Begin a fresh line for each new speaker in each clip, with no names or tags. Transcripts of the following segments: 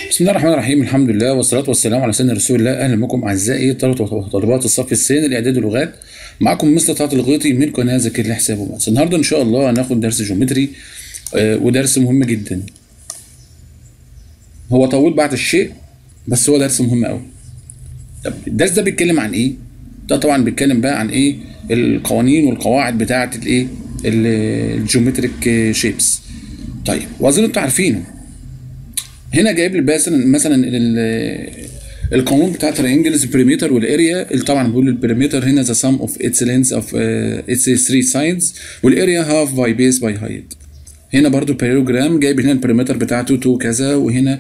بسم الله الرحمن الرحيم الحمد لله والصلاة والسلام على سيدنا رسول الله أهلا بكم أعزائي طلبة وطالبات الصف الثاني الإعداد اللغات معكم مستر طلعت الغيطي من قناة ذاكر لي حساب ومقاس النهاردة إن شاء الله هناخد درس جيومتري آه، ودرس مهم جدا هو طويل بعض الشيء بس هو درس مهم قوي طب الدرس ده بيتكلم عن إيه؟ ده طبعا بيتكلم بقى عن إيه القوانين والقواعد بتاعة الإيه الجيومتريك شيبس طيب واظن انتوا عارفينه هنا جايب لي مثلا مثلا ال- القانون بتاع ترينجلز بريمتر والاريا اللي طبعا بيقول البريمتر هنا ذا سم اوف اتس لينس اوف اتس 3 سايدز والاريا هاف باي بيس باي هايت هنا برضو باريوجرام جايب هنا البريمتر بتاعته 2 كذا وهنا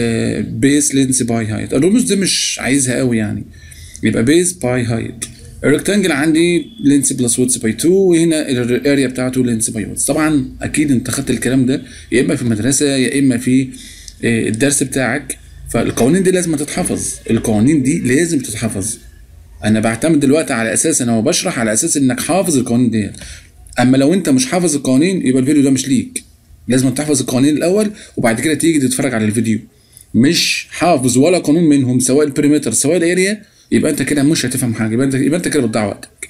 بيس لينس باي هايت الرموز دي مش عايزها قوي يعني يبقى بيس باي هايت الريكتانجل عندي لينس بلس ويدز باي 2 وهنا الاريا بتاعته لينس باي ويدز طبعا اكيد انت خدت الكلام ده يا اما في المدرسه يا اما في آه، الدرس بتاعك فالقوانين دي لازم تتحفظ القوانين دي لازم تتحفظ انا بعتمد دلوقتي على اساس انا بشرح على اساس انك حافظ القوانين ديت اما لو انت مش حافظ القوانين يبقى الفيديو ده مش ليك لازم تحفظ القوانين الاول وبعد كده تيجي تتفرج على الفيديو مش حافظ ولا قانون منهم سواء البريمتر سواء الاريا يبقى انت كده مش هتفهم حاجه يبقى انت يبقى انت كده بتضيع وقتك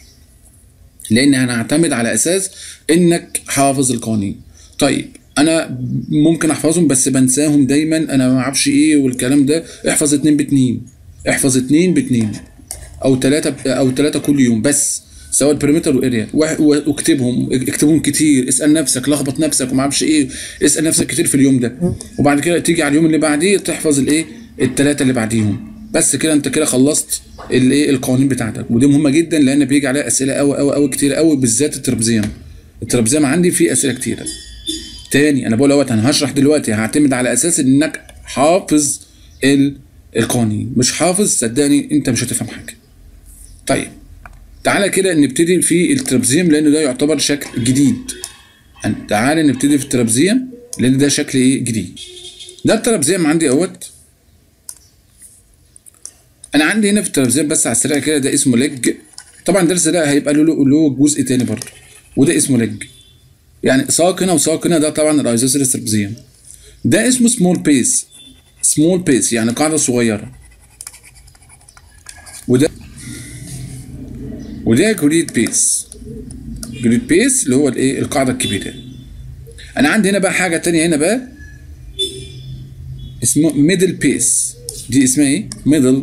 لان انا هعتمد على اساس انك حافظ القوانين طيب انا ممكن احفظهم بس بنساهم دايما انا ما اعرفش ايه والكلام ده احفظ اتنين باتنين احفظ اتنين باتنين او تلاتة او تلاتة كل يوم بس سواء البريمتر والاريا واح- واكتبهم اكتبهم كتير اسال نفسك لخبط نفسك وما اعرفش ايه اسال نفسك كتير في اليوم ده وبعد كده تيجي على اليوم اللي بعديه تحفظ الايه التلاتة اللي بعديهم بس كده انت كده خلصت الايه القوانين بتاعتك ودي مهمه جدا لان بيجي عليها اسئله قوي قوي قوي كتير قوي بالذات الترابيزيم الترابيزيم عندي فيه اسئله كتيره تاني انا بقول اهوت انا هشرح دلوقتي هعتمد على اساس انك حافظ ال- القوانين مش حافظ صدقني انت مش هتفهم حاجه طيب تعالى كده نبتدي في الترابيزيم لان ده يعتبر شكل جديد يعني تعالى نبتدي في الترابيزيم لان ده شكل ايه جديد ده الترابيزيم عندي اهوت انا عندي هنا في الترابيزيم بس على السريع كده ده اسمه لج طبعا الدرس ده هيبقى له له جزء تاني برضه وده اسمه لج يعني ساقنه وساقنه ده طبعا الايزوسيلس ترابيزيم ده اسمه سمول بيس سمول بيس يعني قاعده صغيره وده وده جريد بيس جريد بيس اللي هو الايه القاعده الكبيره انا عندي هنا بقى حاجه تانية هنا بقى اسمه ميدل بيس دي اسمها ايه ميدل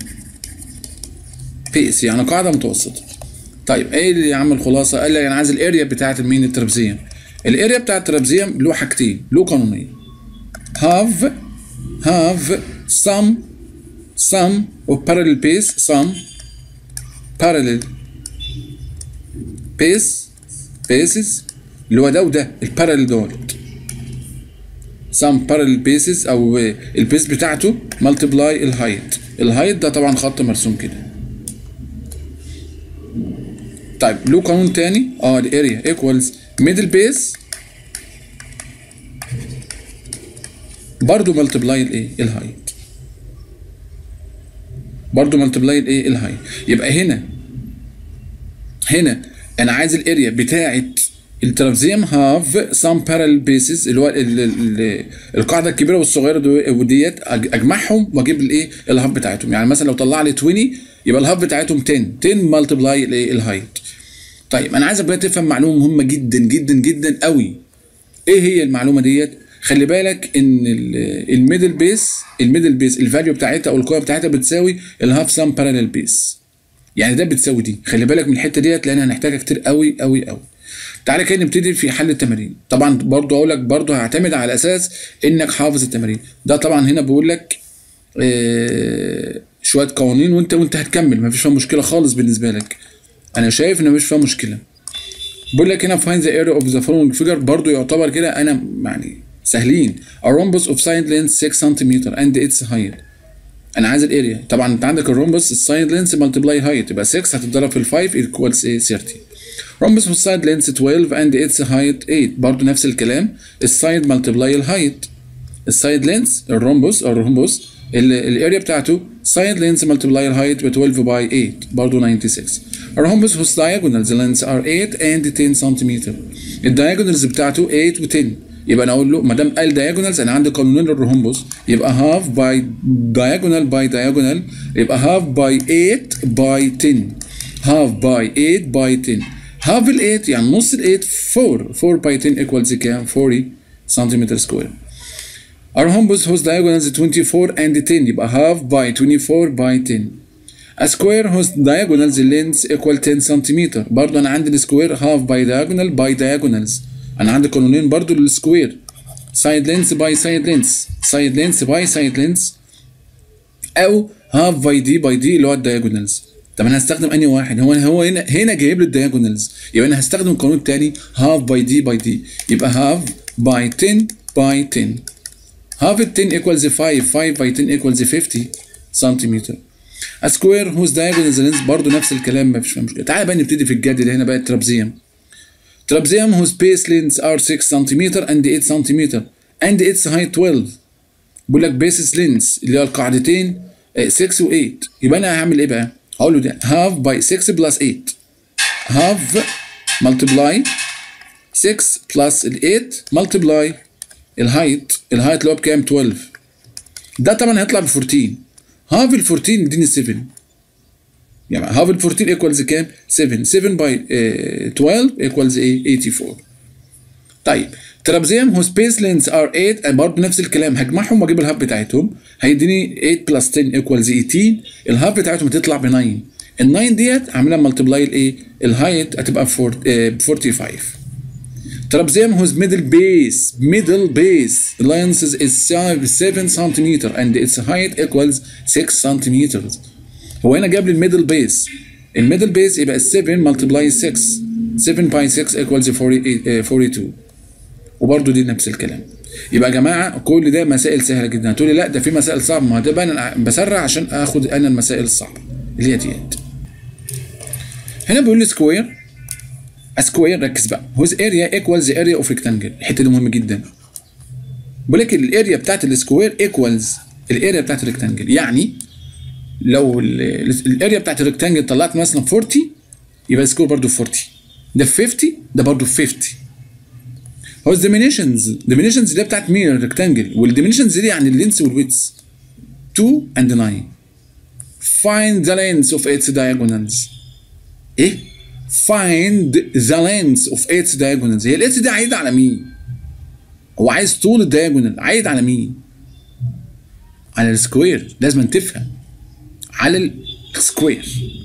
بيس يعني قاعده متوسطه طيب ايه اللي عمل الخلاصه قال لي انا عايز الاريا بتاعت المين الترابيزيم الاريا بتاعت الترابيزيم له حاجتين له قانونين have have some some of parallel base some parallel base bases اللي هو ده وده البارallel دولت some parallel bases او البيس بتاعته multiply الهايت الهايت ده طبعا خط مرسوم كده طيب له قانون تاني اه الاريا ايكوالز ميدل بيس برضه ملتبلاي الايه الهايت برضه ملتبلاي الايه الهايت يبقى هنا هنا انا عايز الاريا بتاعت الترابيزيم هاف سام بارل بيسز اللي هو ال- ال- ال- القاعده الكبيره والصغيره دو- وديت أج- اجمعهم واجيب الايه الهاف بتاعتهم يعني مثلا لو طلع لي 20 يبقى الهاف بتاعتهم 10 10 ملتبلاي الايه الهايت طيب انا عايزك بقى تفهم معلومه مهمه جدا جدا جدا قوي ايه هي المعلومه ديت خلي بالك ان ال- الميدل بيس الميدل بيس الفاليو بتاعتها او القوه بتاعتها بتساوي الهاف سام بارالل بيس يعني ده بتساوي دي خلي بالك من الحته ديت لان هنحتاجها كتير قوي قوي قوي تعالى كده نبتدي في حل التمارين طبعا برضو اقول لك برضو هعتمد على اساس انك حافظ التمارين ده طبعا هنا بقول لك آه، شويه قوانين وانت وانت هتكمل مفيش فيها مشكله خالص بالنسبه لك انا شايف ان مفيش فيها مشكله بقول لك هنا find the area of the following figure برضو يعتبر كده انا يعني سهلين a rhombus of side length 6 cm and its height انا عايز الاريا طبعا انت عندك الرومبس السايد لينس ملتبلاي هايت يبقى 6 هتتضرب في ال 5 equals ايه 30 رومبس with side length 12 and its height 8 برضو نفس الكلام السايد ملتبلاي الهايت السايد لينس الرومبوس او الرومبوس الاريا بتاعته سايد لينس ملتبلاي الهايت ب 12 باي 8 برضه 96 الرومبوس whose diagonals lengths are 8 and 10 سنتيمتر الدايجونالز بتاعته 8 و 10 يبقى انا اقول له ما دام قال diagonals انا عندي قانونين للرهمبوس يبقى half by diagonal by diagonal يبقى half by 8 by 10 half by 8 by 10 half ال 8 يعني نص ال 8 4 4 by 10 equals كام 40 سنتيمتر سكوير Our rhombus whose diagonals 24 and 10 يبقى half by 24 by 10 A square whose diagonals length equal 10 سنتيمتر برضه انا عندي السكوير half by diagonal by diagonals انا عندي قانونين برضه للسكوير side length by side length side length by side length او half by d by d اللي هو الدياجونالز طب انا هستخدم انهي واحد هو هو هنا هنا جايب لي الدياجونالز يبقى انا هستخدم القانون الثاني half by d by d يبقى half by 10 by 10 half ال 10 equals 5 5 by 10 equals 50 سنتيمتر A square whose diagonals length برضه نفس الكلام ما فيش فيها مشكله تعالى بقى نبتدي في الجد اللي هنا بقى الترابزيوم ترابزيوم whose base lengths are 6 سنتيمتر and 8 سنتيمتر and its height 12 بيقول لك basis lengths اللي هو القاعدتين 6 و 8 يبقى انا هعمل ايه بقى؟ هقول له ده half by 6 plus 8 half multiply 6 plus ال 8 multiply الهايت الهايت اللي هو بكام 12 ده طبعا هيطلع ب 14 هاف ال 14 يديني 7 يعني هاف ال 14 ايكوالز كام 7 7 باي 12 ايكوالز ايه 84 طيب ترابزيوم هو سبيس لينز ار 8 برضه نفس الكلام هجمعهم واجيب الهاف بتاعتهم هيديني 8 بلس 10 ايكوالز 18 الهاف بتاعتهم هتطلع ب 9 ال 9 ديت عاملها ملتبلاي الايه الهايت هتبقى ب 45 Trapezium whose middle base middle base length is 7 centimeter and its height equals 6 centimeters. هو هنا جاب لي الميدل بيس الميدل بيس يبقى 7 multiply 6 7 باي 6 equals 42 وبرده دي نفس الكلام يبقى يا جماعه كل ده مسائل سهله جدا هتقولي لا ده في مسائل صعبه ما ده بقى انا بسرع عشان اخد انا المسائل الصعبه اللي هي ديت هنا بيقول لي سكوير سكوير ركز بقى whose area equals the area of rectangle الحته دي مهمه جدا بيقول لك الاريا بتاعت السكوير ايكوالز الاريا بتاعت الريكتانجل يعني لو الاريا بتاعت الريكتانجل طلعت مثلا 40 يبقى السكوير برضه 40 ده 50 ده برضه 50 هو الديمينيشنز الديمينيشنز اللي هي بتاعت مين الريكتانجل والديمينيشنز دي يعني اللينس والويتس 2 and 9 find the length of its diagonals ايه find the length of its diagonals هي الاتس دي عايده على مين هو عايز طول الدياجونال عايد على مين على السكوير لازم تفهم على السكوير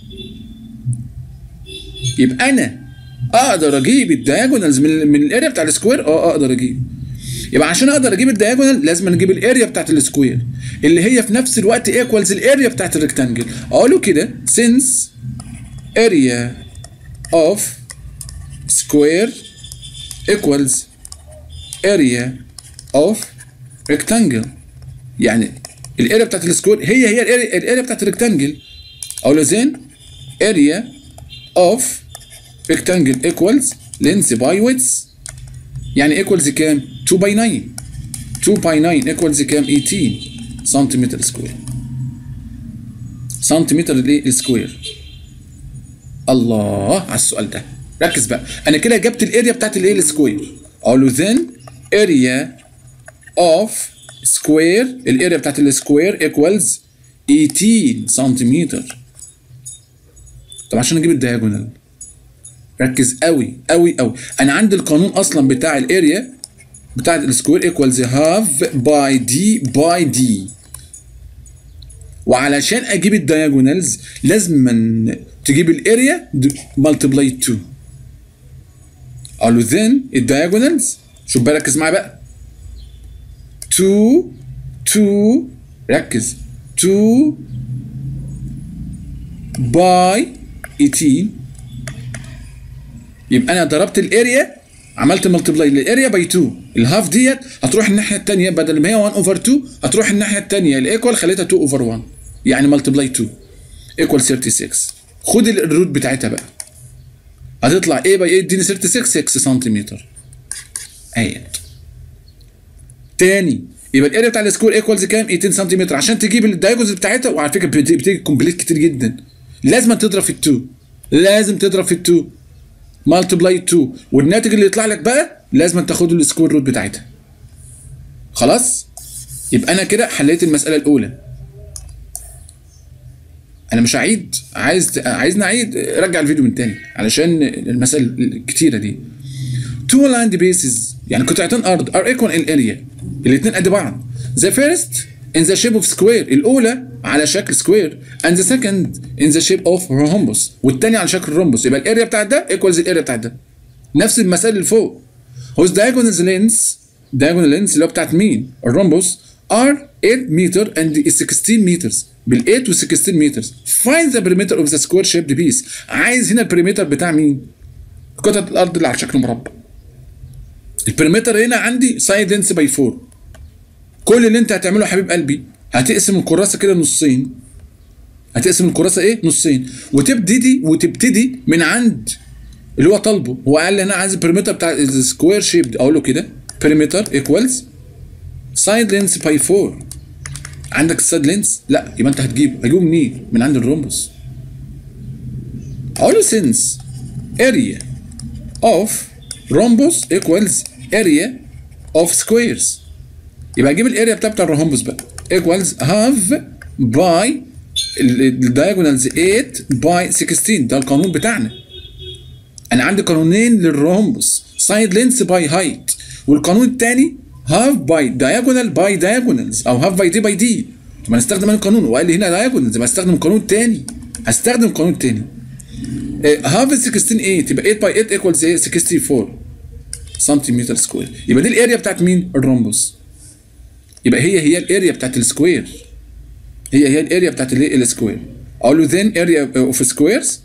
يبقى انا اقدر اجيب الدياجونالز من من الاريا بتاع السكوير اه اقدر اجيب يبقى عشان اقدر اجيب الدياجونال لازم اجيب الاريا بتاعت السكوير اللي هي في نفس الوقت ايكوالز الاريا بتاعت الريكتانجل اقوله كده since area of square equals area of rectangle يعني الاريا بتاعت السكوير هي هي الاريا, الاريا بتاعت الريكتانجل اقول له زين area of rectangle equals length by width يعني equals كام 2 by 9 2 by 9 equals كام 18 سنتيمتر سكوير سنتيمتر الايه السكوير الله على السؤال ده ركز بقى انا كده جبت الاريا بتاعت الايه السكوير اقول له then area of square الاريا بتاعت السكوير equals 18 سنتيمتر طب عشان اجيب الدياجونال ركز قوي قوي قوي انا عندي القانون اصلا بتاع الاريا بتاع السكوير ايكوالز هاف باي دي باي دي وعلشان اجيب الدياجونالز لازم تجيب الاريا ملتبلاي 2 قالوا ذن الدياجونالز شوف بقى ركز معايا بقى 2 2 ركز 2 باي 18 يبقى انا ضربت الاريا عملت ملتبلاي للاريا باي 2 الهاف ديت هتروح الناحيه الثانيه بدل ما هي 1 اوفر 2 هتروح الناحيه الثانيه الايكوال خليتها 2 اوفر 1 يعني ملتبلاي 2 ايكوال 36 خد الروت بتاعتها بقى هتطلع ايه باي ايه اديني 36 6 سنتيمتر اهيت تاني يبقى الاريا بتاع السكوير ايكوالز كام 18 سنتيمتر عشان تجيب الدايجونز بتاعتها وعلى فكره بتيجي كومبليت كتير جدا لازم تضرب في ال2 لازم تضرب في ال2 مالتبلاي 2 والناتج اللي يطلع لك بقى لازم تاخد السكوير روت بتاعتها خلاص يبقى انا كده حليت المساله الاولى انا مش هعيد عايز عايز نعيد رجع الفيديو من تاني علشان المسائل الكتيره دي two land bases يعني قطعتين ارض are equal in area الاثنين قد بعض the first in the shape of square الاولى على شكل سكوير and the second in the shape of rhombus والثانيه على شكل rhombus يبقى الاريا بتاعت ده equals الاريا بتاعت ده نفس المسائل اللي فوق whose diagonal lengths diagonal lengths اللي هو بتاعت مين الرhombus are 8 meter and 16 meters بال 8 و 16 meters find the perimeter of the square shaped piece عايز هنا البريمتر بتاع مين قطعه الارض اللي على شكل مربع البريمتر هنا عندي سايد لينس باي 4 كل اللي انت هتعمله يا حبيب قلبي هتقسم الكراسه كده نصين هتقسم الكراسه ايه نصين وتبتدي وتبتدي من عند اللي هو طالبه هو قال لي انا عايز البريمتر بتاع السكوير شيب اقول له كده بريمتر ايكوالز سايد لينس باي 4 عندك السايد لينس لا يبقى انت هتجيبه هتجيبه منين من عند الرومبوس اقول له سينس اريا اوف رومبوس ايكوالز اريا اوف سكويرز يبقى اجيب الاريا بتاع بتاع الرومبوس بقى ايكوالز هاف باي الدايجونالز 8 باي 16 ده القانون بتاعنا انا عندي قانونين للرومبوس سايد لينس باي هايت والقانون الثاني هاف باي دايجونال باي دايجونالز او هاف باي دي باي دي طب ما نستخدم القانون وقال لي هنا دايجونالز يبقى استخدم القانون الثاني هستخدم القانون الثاني هاف 16 8 يبقى 8 باي 8 ايكوالز ايه 64 سنتيمتر سكوير يبقى دي الاريا بتاعت مين الرومبوس يبقى هي هي الاريا بتاعت السكوير هي هي الاريا بتاعت الايه السكوير اقول له then area اوف سكويرز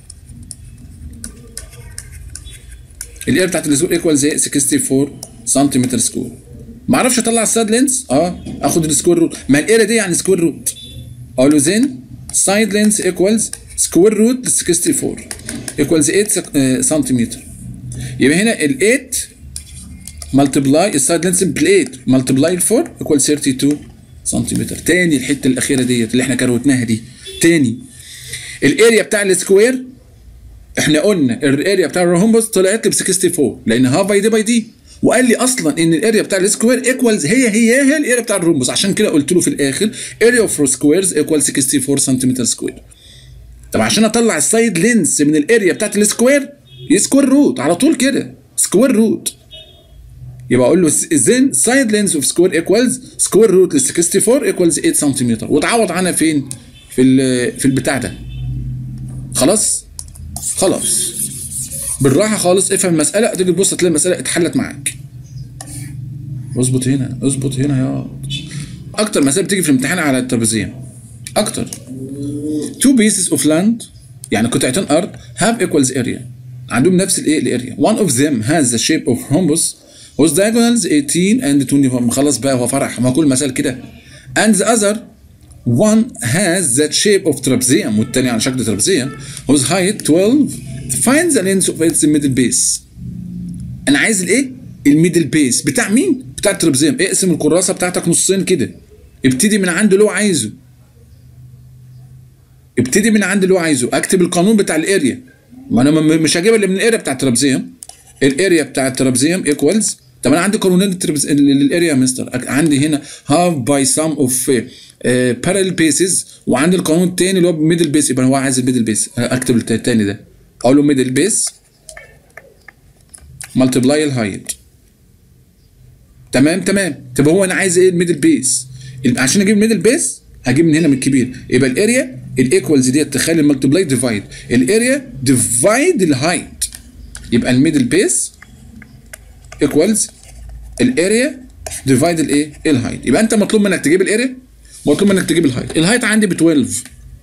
الاريا بتاعت السكوير ايكوالز ايه 64 سنتيمتر سكوير ما اعرفش اطلع السايد لينس اه اخد السكوير روت ما الاريا دي يعني سكوير روت اقول له then سايد لينس ايكوالز سكوير روت 64 ايكوالز 8 سنتيمتر يبقى هنا ال 8 ملتبلاي السايد لينس بال 8 ملتبلاي ال 4 ايكوال 32 سنتيمتر تاني الحته الاخيره ديت اللي احنا كروتناها دي تاني الاريا بتاع السكوير احنا قلنا الاريا بتاع الرومبوس طلعت لي ب 64 لان هاف باي دي باي دي وقال لي اصلا ان الاريا بتاع السكوير ايكوالز هي هي هي الاريا بتاع الرومبوس عشان كده قلت له في الاخر اريا اوف سكويرز ايكوال 64 سنتيمتر سكوير طب عشان اطلع السايد لينس من الاريا بتاعت السكوير سكوير روت على طول كده سكوير روت يبقى اقول له then side length of square equals square root ل 64 equals 8 سنتيمتر وتعوض عنها فين؟ في ال في البتاع ده خلاص؟ خلاص بالراحه خالص افهم المساله تيجي تبص تلاقي المساله اتحلت معاك اظبط هنا اظبط هنا يا اكتر مسائل بتيجي في الامتحان على الترابيزيه اكتر two pieces of land يعني قطعتين ارض have equals area عندهم نفس الايه الاريا one of them has the shape of rhombus whose diagonals 18 and 24 خلاص بقى هو فرح ما كل مسائل كده and the other one has that shape of trapezium والتاني على شكل trapezium whose height 12 find the length of its middle base انا عايز الايه الميدل بيس بتاع مين بتاع الترابيزيوم اقسم الكراسه بتاعتك نصين كده ابتدي من عند اللي هو عايزه ابتدي من عند اللي هو عايزه اكتب القانون بتاع الاريا ما انا مش هجيب اللي من الاريا بتاع الترابيزيوم الاريا بتاع الترابيزيوم ايكوالز طب انا عندي قانونين للاريا يا مستر عندي هنا هاف باي سام اوف بارل بيسز وعندي القانون الثاني اللي هو ميدل بيس يبقى هو عايز الميدل بيس اكتب الثاني ده اقول له ميدل بيس ملتبلاي الهايت تمام تمام طب هو انا عايز ايه الميدل بيس عشان اجيب الميدل بيس هجيب من هنا من الكبير يبقى الاريا الايكوالز ديت تخلي الملتبلاي ديفايد الاريا ديفايد الهايت يبقى الميدل بيس ايكوالز الاريا ديفايد الايه الهايت يبقى انت مطلوب منك تجيب الاريا مطلوب منك تجيب الهايت الهايت عندي ب 12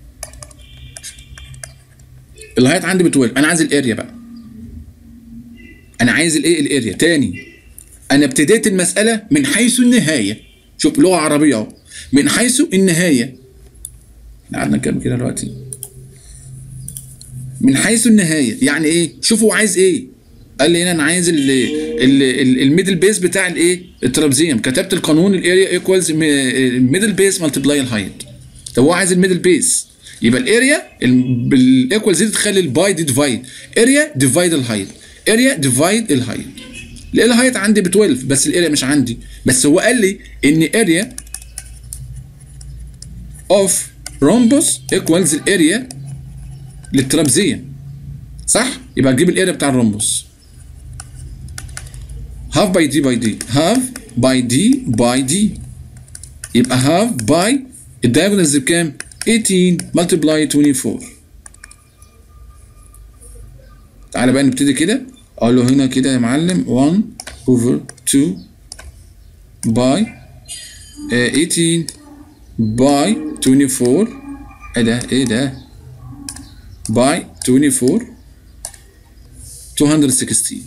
الهايت عندي ب 12 انا عايز الاريا بقى انا عايز الايه الاريا تاني انا ابتديت المساله من حيث النهايه شوف لغه عربيه اهو من حيث النهايه احنا قعدنا كام كده دلوقتي من حيث النهايه يعني ايه شوف هو عايز ايه قال لي هنا انا عايز الميدل بيس بتاع الايه الترابيزيوم كتبت القانون الاريا ايكوالز الميدل بيس ملتبلاي الهايت طب هو عايز الميدل بيس يبقى الاريا بالايكوالز دي تخلي الباي دي ديفايد اريا ديفايد الهايت اريا ديفايد الهايت الاريا هايت عندي ب 12 بس الاريا مش عندي بس هو قال لي ان اريا اوف رومبوس ايكوالز الاريا للترابزيه صح يبقى تجيب الاريا بتاع الرومبوس هاف باي دي باي دي هاف باي دي باي دي يبقى هاف باي الدايجونالز بكام 18 ملتبلاي 24 تعالى بقى نبتدي كده اقول له هنا كده يا معلم 1 over 2 باي 18 باي 24 ايه ده ايه ده باي 24 216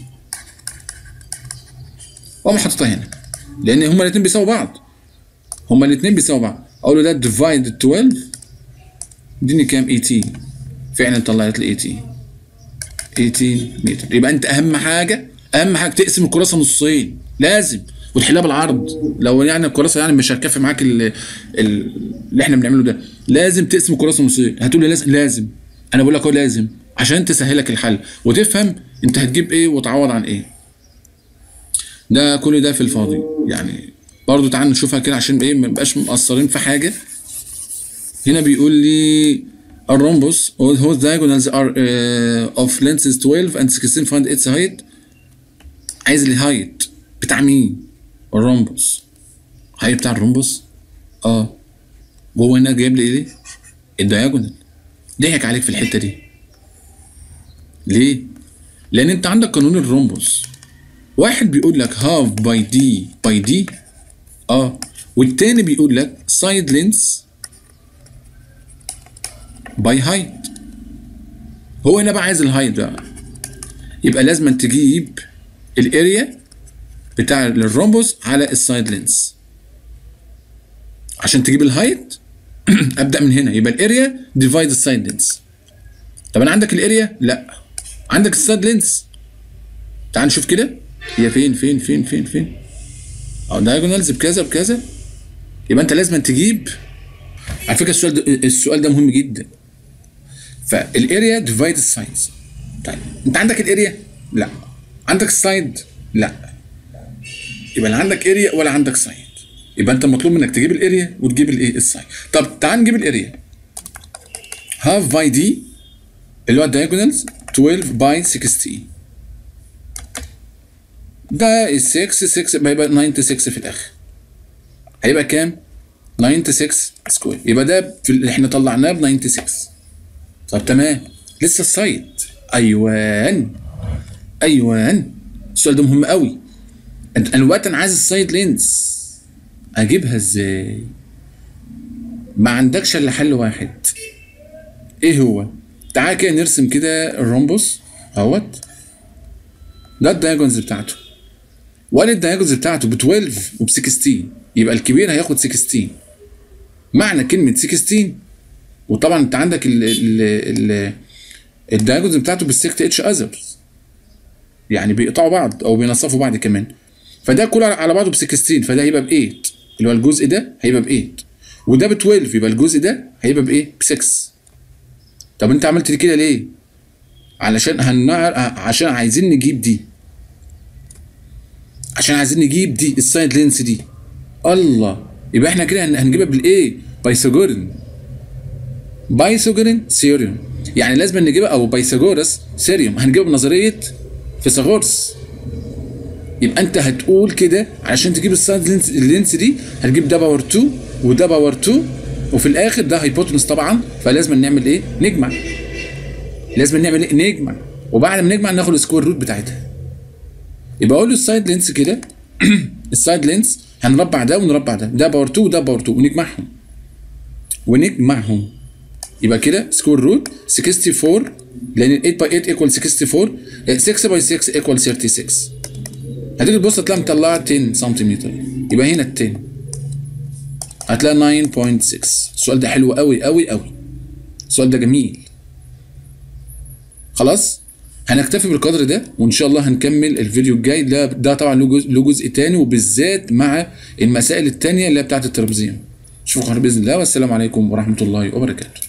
واقوم حاططها هنا لان هما الاثنين بيساووا بعض هما الاثنين بيساووا بعض اقول له ده ديفايد 12 اديني كام 18 فعلا طلعت لي 18 18 متر يبقى انت اهم حاجه اهم حاجه تقسم الكراسه نصين لازم وتحلها بالعرض لو يعني الكراسه يعني مش هتكفي معاك ال- ال- اللي احنا بنعمله ده لازم تقسم الكراسه نصين هتقول لي لازم لازم انا بقول لك هو لازم عشان تسهلك الحل وتفهم انت هتجيب ايه وتعوض عن ايه ده كل ده في الفاضي يعني برضو تعال نشوفها كده عشان ايه ما نبقاش مقصرين في حاجه هنا بيقول لي الرومبوس whose diagonals are uh, of lengths 12 and 16 find its height عايز الهايت بتاع مين؟ الرومبوس الهايت بتاع الرومبوس اه وهو هنا جايب لي ايه؟ الدياجونال ضحك عليك في الحته دي ليه؟ لان انت عندك قانون الرومبوس واحد بيقول لك هاف باي دي باي دي اه والتاني بيقول لك سايد لينس باي هايت هو هنا بقى عايز الهايت بقى يبقى لازم تجيب الاريا بتاع الرومبوس على السايد لينس عشان تجيب الهايت ابدا من هنا يبقى الاريا ديفايد السايد لينس طب انا عندك الاريا لا عندك السايد لينس تعال نشوف كده هي فين فين فين فين فين اه دايجونالز بكذا بكذا يبقى انت لازم تجيب على فكره السؤال ده السؤال ده مهم جدا فالاريا ديفايد السايز طيب انت عندك الاريا لا عندك السايد لا يبقى لا عندك اريا ولا عندك سايد يبقى انت مطلوب منك تجيب الاريا وتجيب الايه السايد طب تعال نجيب الاريا هاف باي دي اللي هو الدايجونالز 12 باي 16 ده ال 6 6 هيبقى 96 في الاخر هيبقى كام 96 سكوير يبقى ده في اللي احنا طلعناه ب 96 طب تمام لسه السايد ايوان ايوان السؤال ده مهم قوي انت انا الوقت انا عايز السايد لينس اجيبها ازاي ما عندكش الا حل واحد ايه هو تعال كده نرسم كده الرومبوس اهوت ده الدايجونز بتاعته وقال الدايجونز بتاعته ب 12 وب 16 يبقى الكبير هياخد 16 معنى كلمه 16 وطبعا انت عندك ال ال ال الدايجونز بتاعته بالسكت اتش اذرز يعني بيقطعوا بعض او بينصفوا بعض كمان فده كله على بعضه ب 16 فده هيبقى ب 8 اللي هو الجزء ده هيبقى ب 8 وده ب 12 يبقى الجزء ده هيبقى بايه؟ ب 6 طب انت عملت كده ليه؟ علشان هنعر... عشان عايزين نجيب دي عشان عايزين نجيب دي السايد لينس دي الله يبقى احنا كده هن- هنجيبها بالايه؟ بايثاغورن بايثاغورن ثيوريوم يعني لازم نجيبها او بايثاغورس ثيوريوم هنجيبها بنظريه فيثاغورس يبقى انت هتقول كده علشان تجيب السايد لينس, اللينس دي هتجيب ده باور 2 وده باور 2 وفي الاخر ده هايبوتنس طبعا فلازم نعمل ايه؟ نجمع لازم نعمل ايه؟ نجمع وبعد ما نجمع ناخد السكوير روت بتاعتها يبقى اقول له السايد لينس كده السايد لينس هنربع ده ونربع ده ده باور 2 وده باور 2 ونجمعهم ونجمعهم يبقى كده سكوير روت 64 لان 8 باي 8 ايكوال 64 6 باي 6 ايكوال 36 هتيجي تبص تلاقي مطلعه 10 سنتيمتر يبقى هنا ال 10 هتلاقي 9.6 السؤال ده حلو قوي قوي قوي السؤال ده جميل خلاص هنكتفي بالقدر ده وان شاء الله هنكمل الفيديو الجاي ده ده طبعا له جزء له جزء تاني وبالذات مع المسائل التانية اللي هي بتاعت الترابيزيوم اشوفكم على خير باذن الله والسلام عليكم ورحمه الله وبركاته